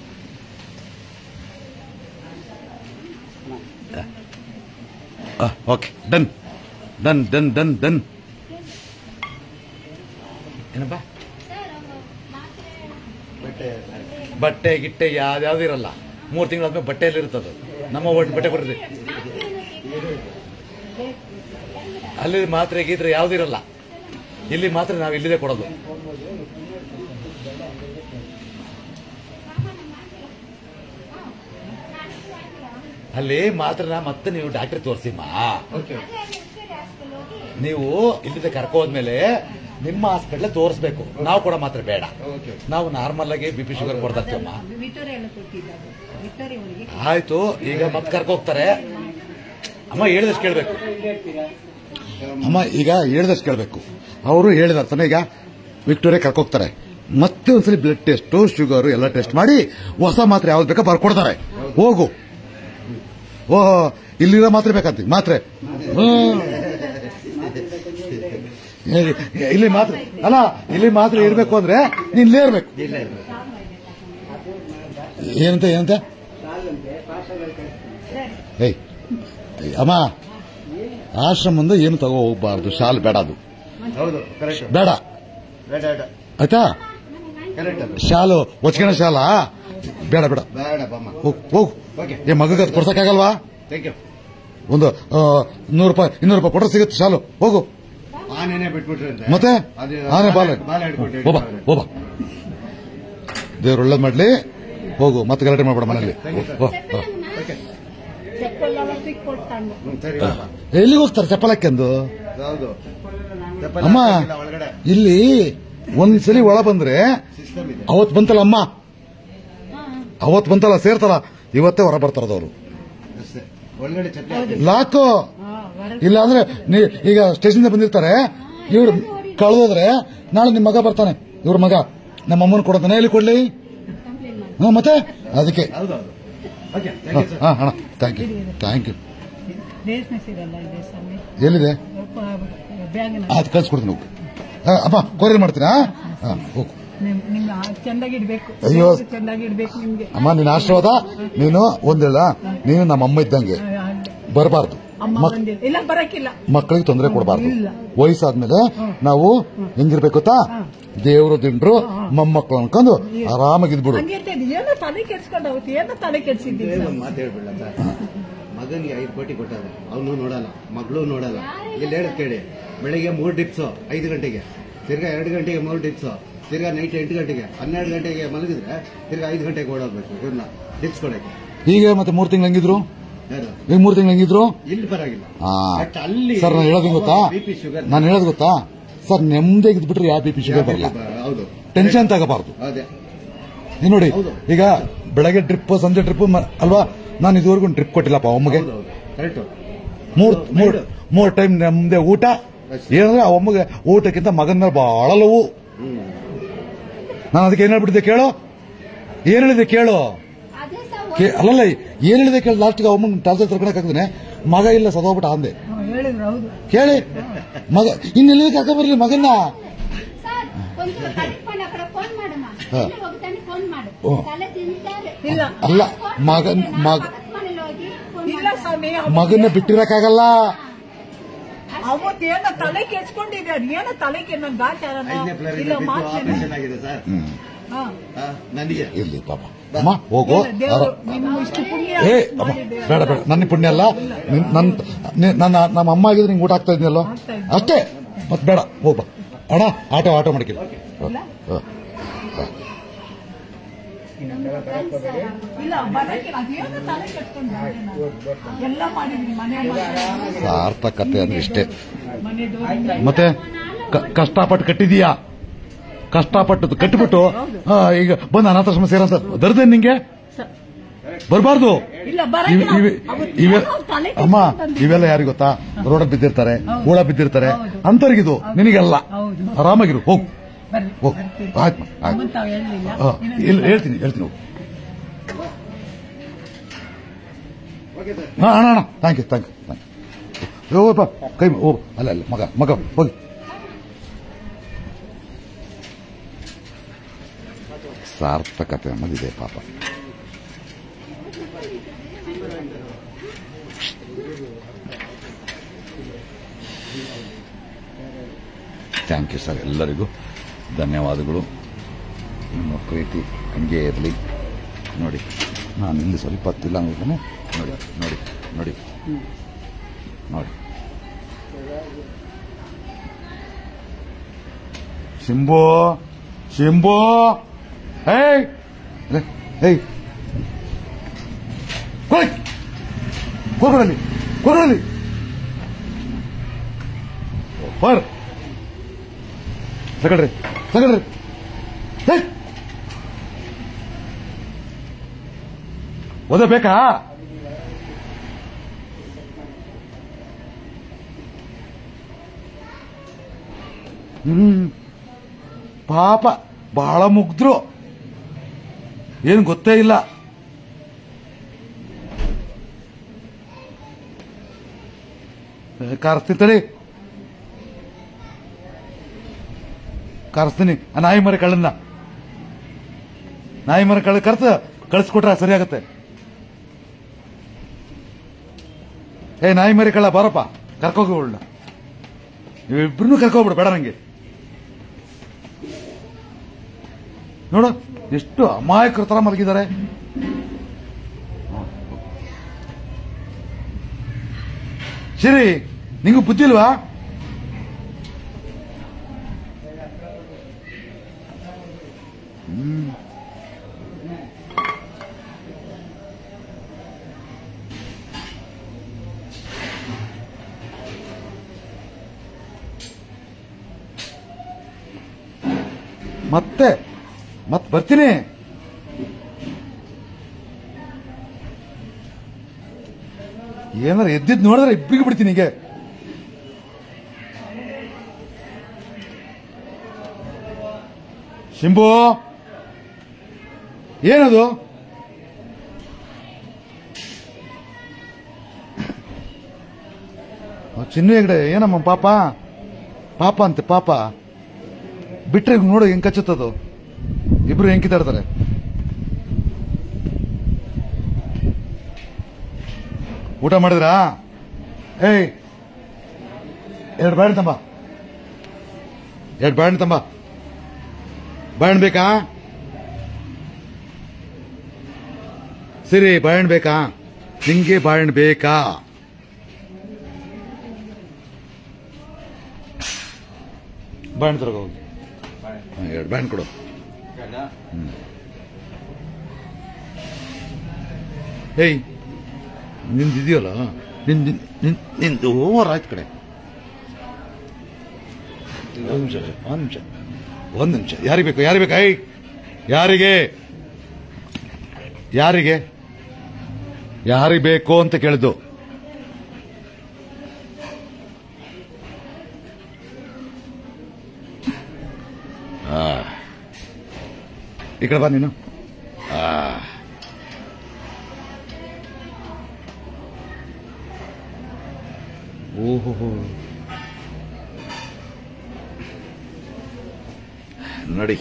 okay done done done done done ಏನಪ್ಪ ಬಟ್ಟೆ ಗಿಟ್ಟೆ ಯಾವ್ದಾವ್ದು ಇರಲ್ಲ ಮೂರು ತಿಂಗಳಾದ್ಮೇಲೆ ಬಟ್ಟೆಯಲ್ಲಿ ಇರ್ತದೆ ನಮ್ಮ ಒಟ್ಟು ಬಟ್ಟೆ ಕೊಡ್ರಿ ಅಲ್ಲಿ ಮಾತ್ರೆ ಗೀತ್ರೆ ಯಾವ್ದು ಇರಲ್ಲ ಇಲ್ಲಿ ಮಾತ್ರ ನಾವು ಇಲ್ಲಿದೆ ಕೊಡೋದು ಅಲ್ಲಿ ಮಾತ್ರ ಮತ್ತೆ ನೀವು ಡಾಕ್ಟರ್ ತೋರಿಸಿಮ್ಮ ಓಕೆ ನೀವು ಇಲ್ಲಿಂದ ಕರ್ಕೊ ಹೋದ್ಮೇಲೆ ನಿಮ್ಮ ಹಾಸ್ಪಿಟ್ಲ್ ತೋರಿಸ್ಬೇಕು ನಾವು ಕೂಡ ಮಾತ್ರ ಬೇಡ ಓಕೆ ನಾವು ನಾರ್ಮಲ್ ಆಗಿ ಬಿ ಪಿ ಶುಗರ್ ಕೊಡ್ತಾ ಇರ್ತೀವಮ್ಮ ವಿಕ್ಟೋರಿಯಾ ಎಲ್ಲ ಕೊಟ್ಟಿದ್ದಾರೆ ವಿಕ್ಟೋರಿಯಾ ಅವರಿಗೆ ಆಯ್ತು ಈಗ ಮತ್ತೆ ಕರ್ಕೋಗ್ತಾರೆ ಅಮ್ಮ ಹೇಳಿದಷ್ಟು ಕೇಳಬೇಕು ಅಮ್ಮ ಈಗ ಹೇಳಿದಷ್ಟು ಕೇಳಬೇಕು ಅವರು ಹೇಳಿದ ತಾನೆ ಈಗ ವಿಕ್ಟೋರಿಯಾ ಕರ್ಕೋಗ್ತಾರೆ ಮತ್ತೆ ಒಂದ್ಸಲಿ ಬ್ಲಡ್ ಟೆಸ್ಟ್ ಶುಗರ್ ಎಲ್ಲ ಟೆಸ್ಟ್ ಮಾಡಿ ಹೊಸ ಮಾತ್ರೆ ಯಾವ್ದು ಬೇಕೋ ಬರ್ಕೊಡ್ತಾರೆ ಹೋಗು ಓ ಇಲ್ಲಿರೋ ಮಾತ್ರೆ ಬೇಕಂತ ಮಾತ್ರೆ ಹ್ಮ್. ಇಲ್ಲಿ ಮಾತ್ರ ಅಲ್ಲ ಇಲ್ಲಿ ಮಾತ್ರ ಇರ್ಬೇಕು ಅಂದ್ರೆ ನೀನ್ ಇಲ್ಲೇ ಇರ್ಬೇಕು ಏನಂತ ಏನಂತ ಏಯ್ ಅಮ್ಮ ಆಶ್ರಮ ಮುಂದೆ ಏನು ತಗೋ ಹೋಗ್ಬಾರ್ದು ಶಾಲ್ ಬೇಡ ಅದು ಹೌದು ಕರೆಕ್ಟ್ ಬೇಡ ಬೇಡ ಬೇಡ ಆಯ್ತಾ ಕರೆಕ್ಟ್ ಅದು ಶಾಲು ಒಚ್ಕಣ ಶಾಲ ಬೇಡ ಬೇಡ ಬೇಡ ಬಮ್ಮ ಹೋಗ್ ಹೋಗು ಓಕೆ ಏ ಮಗಗೆ ಅದು ಕೊಡ್ಸಕ್ಕಾಗಲ್ವಾ ಥ್ಯಾಂಕ್ ಯು ಒಂದು ಆ, ನೂರು ರೂಪಾಯಿ ಇನ್ನೂರು ರೂಪಾಯಿ ಕೊಟ್ರೆ ಸಿಗುತ್ತೆ ಶಾಲು ಹೋಗು ಆನೇನೆ ಬಿಟ್ಬಿಟ್ರಿ ಅಂತ ಮತ್ತೆ ಅದು ಆನೆ ಬಾಲ ಬಾಲ ಹಿಡ್ಕೊಟ್ಟು ಹೋಬ ಹೋಬ ದೇವ್ರು ಒಳ್ಳೇದ್ ಮಾಡ್ಲಿ ಹೋಗು ಮತ್ತೆ ಗಲಾಟೆ ಮಾಡ್ಬೇಡ ಮನೇಲಿ Thank you, sir. ಹೋ, ಹೋ. ತಂದು ಹ್ಮ್, ಸರಿ ಬಾಪ. ಎಲ್ಲಿಗೆ ಹೋಗ್ತಾರೆ ಚಪ್ಪಲಕ್ಕೆಂದು ಹೌದು ಚಪ್ಪಲಿ ಅಮ್ಮ ಹಾಕಿಲ್ಲ ಒಳಗಡೆ ಇಲ್ಲಿ ಒಂದ್ಸಲಿ ಒಳ ಬಂದ್ರೆ ಸಿಸ್ಟಮ್ ಇದೆ ಅವತ್ ಬಂತಲ್ಲ ಅಮ್ಮ ಅವತ್ ಬಂತಲ್ಲ ಸೇರ್ತಲ್ಲ ಇವತ್ತೇ ಹೊರ ಬರ್ತಾರದವ್ರು ಅಷ್ಟೇ ಒಳಗಡೆ ಚಪ್ಪಲಿ ಹಾಕಿಲ್ಲ. ಲಾಕು ಇಲ್ಲ ಅಂದ್ರೆ ನೀ- ಈಗ ಸ್ಟೇಷನ್ ಬಂದಿರ್ತಾರೆ ಇವ್ರು ಕಳೆದೋದ್ರೆ ನಾಳೆ ನಿಮ್ ಮಗ ಬರ್ತಾನೆ ಇವ್ರ ಮಗ ನಮ್ಮ ಅಮ್ಮನ ಕೊಡತಾನೆ ಎಲ್ಲಿ ಕೊಡ್ಲಿ ಹಾ ಮತ್ತೆ ಅದಕ್ಕೆ ಹೌದೌದು ಓಕೆ ಥ್ಯಾಂಕ್ ಹಾ ಯು ಸರ್ ಹಾ, ಅಣ್ಣ ಥ್ಯಾಂಕ್ ಯು ಥ್ಯಾಂಕ್ ಯು ರೇಷ್ಮೆ ಸಿಗಲ್ಲ ಇದೆ ಸ್ವಾಮಿ ಎಲ್ಲಿದೆ ಬ್ಯಾಗಿನ ಅದು ಕಳ್ಸ್ಕೊಡ್ತೀನಿ ಹೋಗು ಹಾ, ಅಮ್ಮ ಕೊರಿಯರ್ ಮಾಡ್ತೀರಾ ಹಾ ಹೋಗು ನಿಮ್ಗೆ ಚೆಂದಾಗಿ ಇಡ್ಬೇಕು ಅಯ್ಯೋ. ಚೆಂದಾಗಿ ಇಡ್ಬೇಕು ನಿಮ್ಗೆ ಅಮ್ಮ ನಿನ್ನ ಆಶೀರ್ವಾದ ನೀನು ಒಂದಿಲ್ಲ ನೀನು ನಮ್ಮ ಅಮ್ಮ ಇದ್ದಂಗೆ ಬರಬಾರ್ದು ಅಮ್ಮ ಬಂದಿಲ್ಲ ಇಲ್ಲ ಬರಕ್ಕಿಲ್ಲ ಮಕ್ಕಳಿಗೆ ತೊಂದರೆ ಕೊಡಬಾರ್ದು ಇಲ್ಲ. ವಯಸ್ಸಾದ್ಮೇಲೆ ನಾವು ಹೆಂಗಿರ್ಬೇಕು ಗೊತ್ತಾ ದೇವರು ದಿಂಡ್ರು ಮೊಮ್ಮಕ್ಕಳು ಅನ್ಕೊಂಡು ಆರಾಮಾಗಿದ್ಬಿಡು ಹಂಗಿರ್ತೇನೆ ಏನೋ ತಲೆ ಕೆಡ್ಸ್ಕೊಂಡು ಹೋಗುತ್ತೆ ಏನೋ ತಲೆ ಕೆಡ್ಸಿದ್ದೀನಿ ಒಂದು ಮಾತು ಹೇಳ್ಬಿಡ್ಲ ಸರ್ ಮಗನಿಗೆ ಐದು ಕೋಟಿ ಕೊಟ್ಟಾರೆ ಅವನು ನೋಡಲ್ಲ ಮಗಳು ನೋಡಲ್ಲ ಇಲ್ಲಿ ಹೇಳದ್ ಕೇಳಿ ಬೆಳಿಗ್ಗೆ ಮೂರು ಡಿಪ್ಸು ಐದು ಗಂಟೆಗೆ ತಿರ್ಗಾ ಎರಡು ಗಂಟೆಗೆ ಮೂರು ಡಿಪ್ಸು ತಿರ್ಗಾ ನೈಟ್ ಎಂಟು ಗಂಟೆಗೆ ಹನ್ನೆರಡು ಗಂಟೆಗೆ ಮಲಗಿದ್ರೆ ತಿರ್ಗಾ ಐದು ಗಂಟೆಗೆ ಓಡೋಗ್ಬೇಕು ಇವ್ರನ್ನ ಡಿಪ್ಸ್ ಕೊಡಕ್ಕೆ ಹೀಗೆ ಮತ್ತೆ ಮೂರ್ ತಿಂಗಳು ಹೆಂಗಿದ್ರು ಯಾರು ಈಗ ಮೂರ್ ತಿಂಗಳು ಹೆಂಗಿದ್ರು ಇಲ್ಲಿ ಪರವಾಗಿಲ್ಲ ಆ, ಬಟ್ ಅಲ್ಲಿ ಸರ್ ನಾನು ಹೇಳೋದು ಗೊತ್ತಾ ಬಿ ಪಿ ಶುಗರ್ ನಾನು ಹೇಳೋದು ಗೊತ್ತಾ ಸರ್ ನೆಮ್ಮದಿಗೆ ಇದ್ಬಿಟ್ರೆ ಯಾವ ಬಿ ಪಿ ಶುಗರ್ ಬರಲ್ಲ ಹೌದು ಟೆನ್ಷನ್ ತಗೋಬಾರ್ದು ಅದೇ ಈಗ ನೋಡಿ ಹೌದು. ಈಗ ಬೆಳಗ್ಗೆ ಡ್ರಿಪ್ ಸಂಜೆ ಡ್ರಿಪ್ ಅಲ್ವಾ ನಾನು ಇದುವರೆಗೂ ಡ್ರಿಪ್ ಕೊಟ್ಟಿಲ್ಲಪ್ಪ ಅಮ್ಮಗೆ ಹೌದೌದು ಕರೆಕ್ಟ್ ಮೂರ್ ಮೂರ್ ಮೂರ್ ಟೈಮ್ ನಮ್ದೆ ಊಟ ಏನಂದ್ರೆ ಆ ಅಮ್ಮಗೆ ಊಟಕ್ಕಿಂತ ಮಗನ ಮೇಲೆ ಬಹಳ ಲವು ಹ್ಮ್ ನಾನು ಅದಕ್ಕೆ ಏನ್ ಹೇಳ್ಬಿಟ್ಟಿದ್ದೆ ಕೇಳು ಏನ್ ಹೇಳಿದೆ ಕೇಳು ಅದೇ ಸರ್ ಕೇ- ಅಲ್ಲಲ್ಲ ಏನ್ ಹೇಳಿದೆ ಕೇಳಿ ಲಾಸ್ಟ್ಗೆ ಅಮ್ಮನ ಟಾರ್ಚರ್ ತರ್ಕೊಳಕಾಗ್ತಾನೆ ಮಗ ಇಲ್ಲ ಸದೋಗ್ಬಿಟ್ಟ ಅಂದೆ ಹೇಳಿದ್ರು ಹೌದು ಕೇಳಿ ಮಗ ಇನ್ನೆಲ್ಲಿ ಕರ್ಕ ಬರ್ಲಿ ಮಗನ್ನ ಸರ್ ಒಂಚೂರು ಕರೆಕ್ಟ್ ಮಾಡಿ ಆ ಕಡೆ ಫೋನ್ ಮಾಡಮ್ಮ ಹಾ. ಎಲ್ಲಿ ಹೋಗ್ತಾನೆ ಫೋನ್ ಮಾಡು ಓ. ತಲೆ ತಿಂತಾರೆ ಇಲ್ಲ ಅಲ್ಲ ಮಗನ್ ಮಗ ಪಕ್ಕದ ಮನೇಲಿ ಹೋಗಿ ಫೋನ್ ಇಲ್ಲ ಸ್ವಾಮಿ ಮಗನ್ನ ಬಿಟ್ಟಿರಕ್ಕಾಗಲ್ಲ ಅವತ್ತು ಏನೋ ತಲೆ ಕೆಡ್ಸ್ಕೊಂಡಿದೆ ಅದು ಏನೋ ತಲೆ ಕೆ ನನ್ ಗಾಟ ಐದನೇ ಫ್ಲೋರ್ ಇಲ್ಲ ಮಾತು ಆಪರೇಷನ್ ಆಗಿದೆ ಸರ್ ಹಾ ಆ, ನನಗೆ ಇರ್ಲಿ ಪಾಪ ಅಮ್ಮ ಹೋಗು ದೇವರು ಆರ- ನಿಮ್ ಇಷ್ಟು ಪುಣ್ಯ ಏ ಅಮ್ಮ ಬೇಡ ಬೇಡ ನನ್ನ ಪುಣ್ಯ ಅಲ್ಲ ನಿನ್- ನನ್ನ ನಿ- ನನ್ನ ನಮ್ಮ ಅಮ್ಮ ಆಗಿದ್ರೆ ನಿಂಗೆ ಊಟ ಆಗ್ತಾ ಇದ್ನಲ್ಲೋ ಆಗ್ತಾ ಇದ್ದೆ. ಅಷ್ಟೇ ಮತ್ ಬೇಡ ಹೋಗ್ಬ ಅಣ್ಣ ಆಟೋ ಆಟೋ ಮಾಡ್ಕಿ ಇಲ್ಲ ಬರಕ್ಕಿಲ್ಲ ಅದೇನೋ ತಲೆ ಕೆಡ್ಸ್ಕೊಂಡು ಎಲ್ಲ ಮಾಡಿದ್ವಿ ಮನೆ ಸಾರ್ಥಕತೆ ಅಂದ್ರೆ ಇಷ್ಟೇ ಮನೆದು ಮತ್ತೆ ಕ- ಕಷ್ಟಪಟ್ಟು ಕಟ್ಟಿದೀಯಾ ಕಷ್ಟಪಟ್ಟು ಕಟ್ಟಿಬಿಟ್ಟು ಆ, ಈಗ ಬಂದು ಅನಾಥಾಶ್ರಮ ಸೇರಂತ ದರ್ದೆ ನಿಂಗೆ ಬರಬಾರ್ದು ಇಲ್ಲ ಬರಕ್ಕಿಲ್ಲ ಅವತ್ತು ಇವೆ ಏನೋ ತಲೆ ಅಮ್ಮ ಕೆಡ್ಸ್ಕೊಂಡು ಇವೆಲ್ಲ ಯಾರಿಗ್ ಗೊತ್ತಾ ರೋಡ ಬಿದ್ದಿರ್ತಾರೆ ಹುಳ ಬಿದ್ದಿರ್ತಾರೆ ಹೌದು. ಅಂತರಿಗಿದು ನಿನಗೆಲ್ಲ ಹೌದು. ಆರಾಮಾಗಿರು ಹೋಗು ಬರ್ರಿ ಹೋಗು ಬರ್ತೀವಿ. ಆಯ್ತು ಆಯ್ತು ಅಮ್ಮನ್ ತಾವ್ ಹೇಳಲಿಲ್ಲ ಆ, ಇಲ್ಲ ಹೇಳ್ತೀನಿ ಹೇಳ್ತೀನಿ ಹೋಗು ಹಾ ಅಣ್ಣ ಅಣ್ಣ thank you thank you thank you ಹೋಗಪ್ಪ ಕೈ ಮು- ಹೋಗು ಅಲ್ಲ ಅಲ್ಲ ಮಗ ಮಗ ಹೋಗಿ ಸಾರ್ಥಕತೆ ಅನ್ನೋದಿದೆ ಪಾಪ ಥ್ಯಾಂಕ್ ಯು ಸರ್ ಎಲ್ಲರಿಗೂ ಧನ್ಯವಾದಗಳು ನಿಮ್ಮ ಪ್ರೀತಿ ಹಂಗೆ ಇರಲಿ ನೋಡಿ ನಾನು ಇಲ್ಲಿ ಸ್ವಲ್ಪ ಹೊತ್ತಿಲ್ಲ ಅಂದ್ಬಿಟ್ಟು ನೋಡಿ ನೋಡಿ ನೋಡಿ ನೋಡಿ ಶಿಂಬೋ ಶಿಂಬೋ ಹೇಯ್ ಅರೆ, ಹೇಯ್ ಕೊಯ್ ಕೊರಗಡಲಿ ಕೊರಗಡಲಿ ಬರ್ ತಗೊಳ್ರಿ ತಗೊಳ್ರಿ ಹೇಯ್ ಓದಬೇಕಾ ಹ್ಮ್ ಪಾಪ ಬಹಳ ಮುಗ್ದ್ರು ಏನು ಗೊತ್ತೇ ಇಲ್ಲ ಕಾರ್ಸ್ತೀನಿ ತಡಿ ಕಾರ್ಸ್ತೀನಿ ಆ ನಾಯಿ ಮರ ಕಳ್ಳನ್ನ ನಾಯಿ ಮರ ಕಳ್ಳ ಕರ್ತ ಕಳಿಸ್ಕೊಟ್ರೆ ಸರಿ ಆಗತ್ತೆ ಏ ನಾಯಿ ಮರಿ ಕಳ್ಳ ಬಾರಪ್ಪ ಕರ್ಕೋಗ್ಬಿಡ ಇಬ್ರು ಕರ್ಕೋಗ್ಬಿಡು ಬೇಡ ನಂಗೆ ನೋಡು ಎಷ್ಟು ಅಮಾಯಕರ ತರ ಮಲಗಿದ್ದಾರೆ ಶಿರಿ ನಿಂಗೂ ಬುದ್ಧಿ ಇಲ್ವಾ ಹ್ಮ್. ಮತ್ತೆ ಮತ್ ಬರ್ತೀನಿ ಏನಾರ ಎದ್ದಿದ್ ನೋಡಿದ್ರೆ ಇಬ್ಬಿಗೆ ಬಿಡ್ತೀನಿ ಹೀಗೆ ಶಿಂಬು ಏನದು ಆ ಚಿನ್ನು ಹೆಗಡೆ ಏನಮ್ಮ ಪಾಪ ಪಾಪ ಅಂತೆ ಪಾಪ ಬಿಟ್ರೆ ಈಗ ನೋಡು ಹೆಂಗ್ ಕಚ್ಚುತ್ತದು ಇಬ್ರು ಹೆಂಗ್ ಕಿತ್ತಾಡ್ತಾರೆ ಊಟ ಮಾಡಿದ್ರಾ ಏಯ್ ಎರಡು ಬಾಳೆಹಣ್ಣು ತಂಬ ಎರಡು ಬಾಳೆಹಣ್ಣು ತಂಬ ಬಾಳೆಹಣ್ಣು ಬೇಕಾ ಸರಿ ಬಾಳೆಹಣ್ಣು ಬೇಕಾ ನಿಂಗೆ ಬಾಳೆಹಣ್ಣು ಬೇಕಾ ಬಾಳೆಹಣ್ಣು ತರಗ ಹೋಗಿ ಹಾ, ಎರಡು ಬಾಳೆಹಣ್ಣು ಕೊಡು ಏಯ್ ನಿಂದು ಇದೆಯಲ್ಲ ನಿಂದು ನಿನ್ ನಿಂದು ಓವರ್ ಆಯ್ತು ಕಡೆ ಒಂದು ನಿಮಿಷ ಒಂದು ನಿಮಿಷ ಒಂದು ನಿಮಿಷ ಯಾರಿಗೆ ಬೇಕು ಯಾರಿಗೆ ಬೇಕು ಐ ಯಾರಿಗೆ ಯಾರಿಗೆ ಯಾರಿಗೆ ಬೇಕು ಅಂತ ಕೇಳಿದ್ದು ಆ. ಈ ಕಡೆ ಬಾ ನೀನು ಆ. ಓಹೋ ನೋಡಿ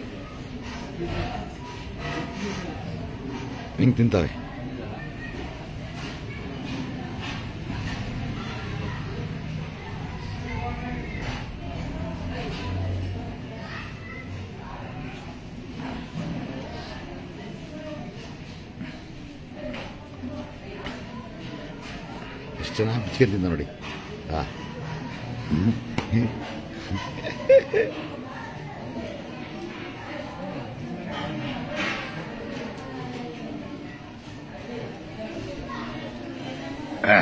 ಹಿಂಗ್ ತಿಂತಾವೆ ಎಷ್ಟು ಚೆನ್ನಾಗಿ ಬಿಚ್ಕೊಂಡು ತಿಂದ ನೋಡಿ ಆ ಹ್ಮ್. ಹ್ಮ್. ಆ.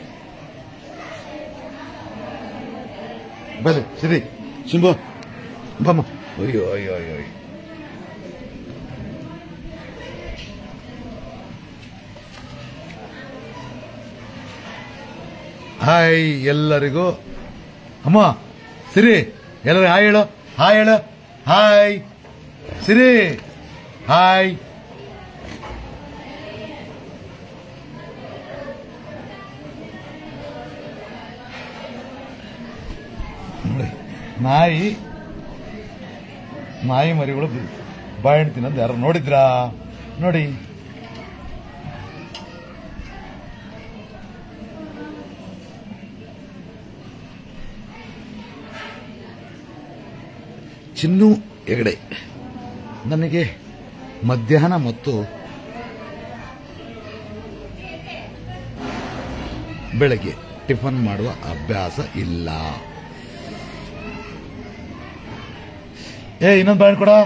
ಬಲೆ ಸರಿ ಶಿಂಬು ಬಮ್ಮ ಅಯ್ಯೋ ಅಯ್ಯೋ ಅಯ್ಯೋ ಅಯ್ಯೋ. ಹಾಯ್ ಎಲ್ಲರಿಗೂ ಅಮ್ಮ ಸಿರಿ ಎಲ್ಲರಿಗೂ ಹಾಯ್ ಹೇಳು ಹಾಯ್ ಹೇಳು ಹಾಯ್ ಸಿರಿ ಹಾಯ್ ನೋಡಿ ನಾಯಿ ನಾಯಿ ಮರಿಗಳು ಬಾಳೆಹಣ್ಣು ತಿನ್ನೋದು ಯಾರು ನೋಡಿದ್ರಾ ನೋಡಿ ಚಿನ್ನು ಹೆಗಡೆ ನನಗೆ ಮಧ್ಯಾಹ್ನ ಮತ್ತು ಬೆಳಗ್ಗೆ ಟಿಫನ್ ಮಾಡುವ ಅಭ್ಯಾಸ ಇಲ್ಲ ಏ ಇನ್ನೊಂದು ಬಾಳೆಹಣ್ಣು ಕೊಡ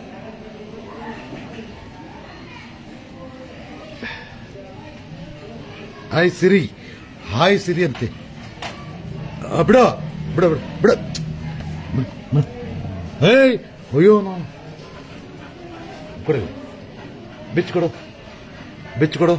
ಹಾಯ್ ಸಿರಿ ಹಾಯ್ ಸಿರಿ ಅಂತೆ ಆ, ಬಿಡು ಬಿಡು ಬಿಡು ಬಿಡು ಬಿಡು, ಬಿಡು. ಏಯ್ ಅಯ್ಯೋ ನಾನು ಕೊಡು ಬಿಚ್ಚು ಕೊಡು ಬಿಚ್ಚು ಕೊಡು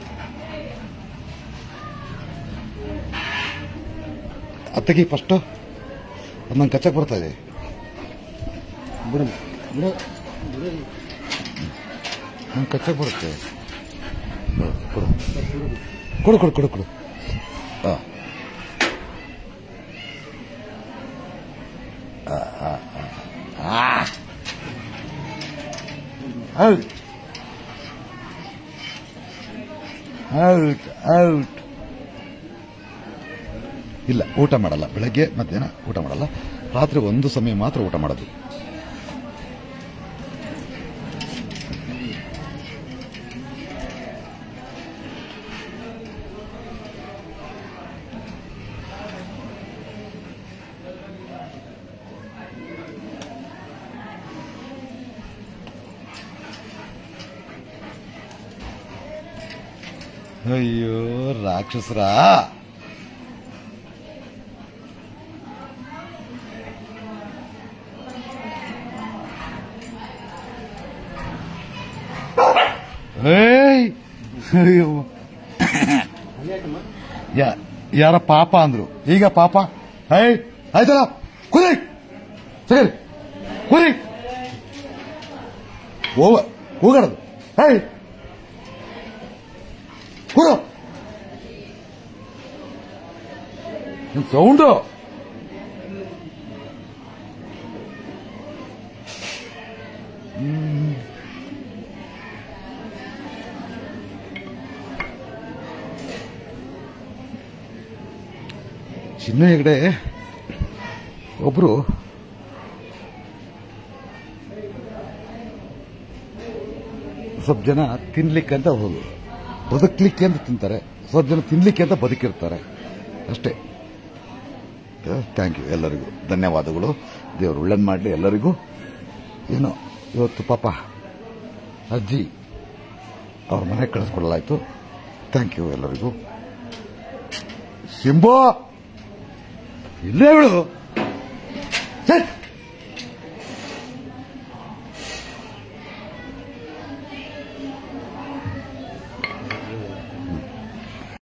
ಅತ್ತಗಿ ಫಸ್ಟು ಅದು ನಂಗೆ ಕಚ್ಚಕ್ಕೆ ಬರ್ತಾ ಇದೆ ಬಿಡು ಬಿಡು ಬಿಡು ನಂಗೆ ಕಚ್ಚಕ್ಕೆ ಬರುತ್ತೆ ಹ್ಮ್, ಕೊಡು ಕೊಡು ಕೊಡು ಕೊಡು ಕೊಡು ಆ. ಆ, ಆ, ಆ. ಆ. ಔಟ್ ಔಟ್ ಔಟ್ ಇಲ್ಲ ಊಟ ಮಾಡಲ್ಲ ಬೆಳಗ್ಗೆ ಮಧ್ಯಾಹ್ನ ಊಟ ಮಾಡಲ್ಲ ರಾತ್ರಿ ಒಂದು ಸಮಯ ಮಾತ್ರ ಊಟ ಮಾಡೋದು ಅಯ್ಯೋ ರಾಕ್ಷಸರ ಏಯ್ ಅಯ್ಯೋ. ಯಾ- ಯಾರ ಪಾಪ ಅಂದ್ರು ಈಗ ಪಾಪ ಏಯ್ ಆಯ್ತಲ್ಲ ಕುರಿ ಸರಿ ಕುರಿ ಹೋಗ ಹೋಗಡದು ಏಯ್ ಕೂರು ಸೌಂಡು ಚಿನ್ನ ಹೆಗಡೆ ಒಬ್ರು ಸ್ವಲ್ಪ ಜನ ತಿನ್ಲಿಕ್ಕೆ ಅಂತ ಹೋಗು ಬದುಕಲಿಕ್ಕೆ ಅಂತ ತಿಂತಾರೆ ಸ್ವಲ್ಪ ಜನ ತಿನ್ಲಿಕ್ಕೆ ಅಂತ ಬದುಕಿರ್ತಾರೆ ಅಷ್ಟೇ ಥ್ಯಾಂಕ್ ಯು ಎಲ್ಲರಿಗೂ ಧನ್ಯವಾದಗಳು ದೇವರು ಒಳ್ಳೇದು ಮಾಡಲಿ ಎಲ್ಲರಿಗೂ ಏನೋ ಇವತ್ತು ಪಾಪ ಅಜ್ಜಿ ಅವ್ರ ಮನೆಗೆ ಕಳಿಸ್ಕೊಡಲಾಯ್ತು ಥ್ಯಾಂಕ್ ಯು ಎಲ್ಲರಿಗೂ ಸಿಂಬೋ ಇಲ್ಲೇ ಬಿಡು ಛೆ!